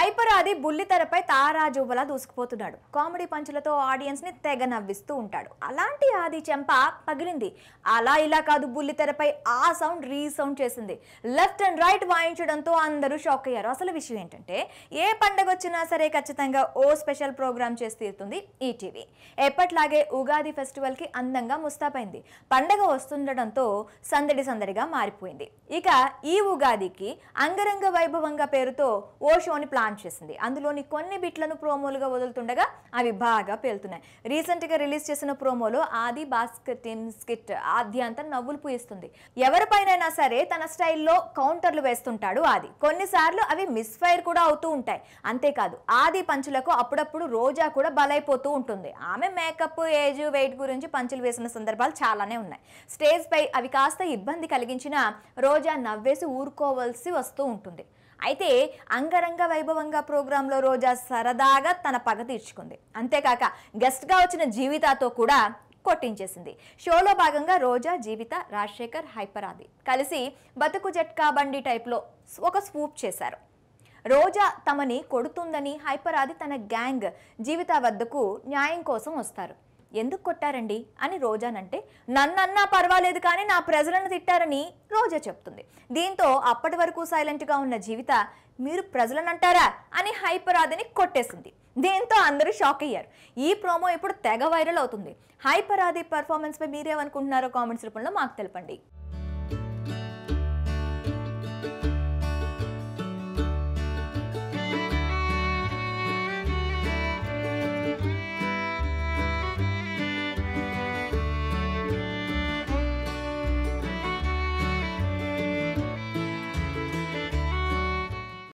hyper ఆది బుల్లితెరపై తారాజువ్వలా దూసుకుపోతున్నాడు comedy పంచులతో audience ని తెగ నవ్విస్తూ ఉంటాడు అలాంటి ఆది చెంప పగిలింది అలా ఇలా కాదు బుల్లితెరపై ఆ సౌండ్ రీసౌండ్ చేసింది లెఫ్ట్ అండ్ రైట్ వాయించడంతో అందరూ షాక్ అయ్యారు అసలు విషయం ఏంటంటే ఏ పండగ వచ్చినా సరే ఖచ్చితంగా ఓ స్పెషల్ ప్రోగ్రామ్ చేసి తీరుతుంది ఈటీవీ ఎప్పట్లాగే ఉగాది ఫెస్టివల్ కి అందంగా ముస్తాబైంది పండగ వస్తుండటంతో సందడి సందడిగా మారిపోయింది ఇక ఈ ఉగాదికి అంగరంగ వైభవంగా పేరుతో ఓ షోని ప్లాన్ చేసింది అందులోని కొన్ని బిట్లను ప్రోమోలుగా వదులుతుండగా అవి బాగా పేలుతున్నాయి రీసెంట్ గా రిలీజ్ చేసిన ప్రోమోలో ఆది బాస్కెట్ టీమ్ స్కిట్ ఆద్యంతం నవ్వులు పూయిస్తుంది ఎవరిపైనైనా సరే తన స్టైల్లో కౌంటర్లు వేస్తుంటాడు ఆది కొన్నిసార్లు అవి మిస్ ఫైర్ కూడా అవుతూ ఉంటాయి అంతేకాదు ఆది పంచులకు అప్పుడప్పుడు రోజా కూడా బలైపోతూ ఉంటుంది ఆమె మేకప్ ఏజ్ వెయిట్ గురించి పంచులు వేసిన సందర్భాలు చాలానే ఉన్నాయి స్టేజ్ పై అవి కాస్త ఇబ్బంది కలిగించినా రోజా నవ్వేసి ఊరుకోవాల్సి వస్తూ ఉంటుంది అయితే అంగరంగ వైభవంగా ప్రోగ్రాంలో రోజా సరదాగా తన పగ తీర్చుకుంది అంతేకాక గెస్ట్గా వచ్చిన జీవితాతో కూడా కొట్టించేసింది షోలో భాగంగా రోజా జీవిత రాజశేఖర్ హైపరాది కలిసి బతుకు జట్కా బండి టైప్లో ఒక స్వూప్ చేశారు రోజా తమని కొడుతుందని హైపరాది తన గ్యాంగ్ జీవిత వద్దకు న్యాయం కోసం వస్తారు ఎందుకు కొట్టారండి అని రోజానంటే నన్నన్నా పర్వాలేదు కానీ నా ప్రజలను తిట్టారని రోజా చెప్తుంది దీంతో అప్పటి వరకు సైలెంట్గా ఉన్న జీవిత మీరు ప్రజలనంటారా అని హైపరాదిని కొట్టేసింది దీంతో అందరూ షాక్ అయ్యారు ఈ ప్రోమో ఇప్పుడు తెగ వైరల్ అవుతుంది హైపరాది పర్ఫార్మెన్స్ పై మీరేమనుకుంటున్నారో కామెంట్స్ రూపంలో మాకు తెలపండి